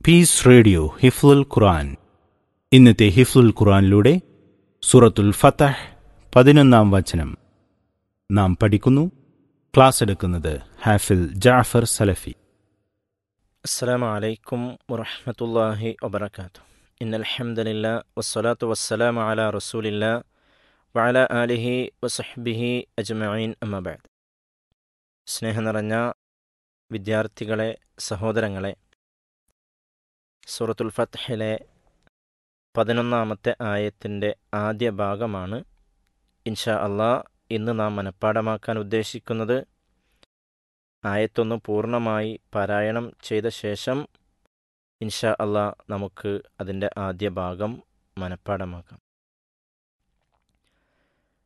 piece radio ഹിഫ്ലുൽ ഖുർആൻ ഇന്നത്തെ ഹിഫ്ലുൽ ഖുർആനിലൂടെ സൂറത്തുൽ ഫത്തഹ് പതിനൊന്നാം വചനം നാം പഠിക്കുന്നു ക്ലാസ് എടുക്കുന്നത് ഹാഫിൽ ജാഫർ സലഫി السلام عليكم ورحمة الله وبركاته إن الحمد لله والصلاة والسلام على رسول الله وعلى آله وصحبه أجمعين أما بعد സ്നേഹം നിറഞ്ഞ വിദ്യാർത്ഥികളെ സഹോദരങ്ങളെ സൂറത്തുൽ ഫത്ഹിലെ പതിനൊന്നാമത്തെ ആയത്തിൻ്റെ ആദ്യ ഭാഗമാണ് ഇൻഷാ അള്ളാ ഇന്ന് നാം മനഃപ്പാടമാക്കാൻ ഉദ്ദേശിക്കുന്നത് ആയത്തൊന്ന് പൂർണ്ണമായി പാരായണം ചെയ്ത ശേഷം ഇൻഷാ അള്ളാ നമുക്ക് അതിൻ്റെ ആദ്യ ഭാഗം മനഃപ്പാടമാക്കാം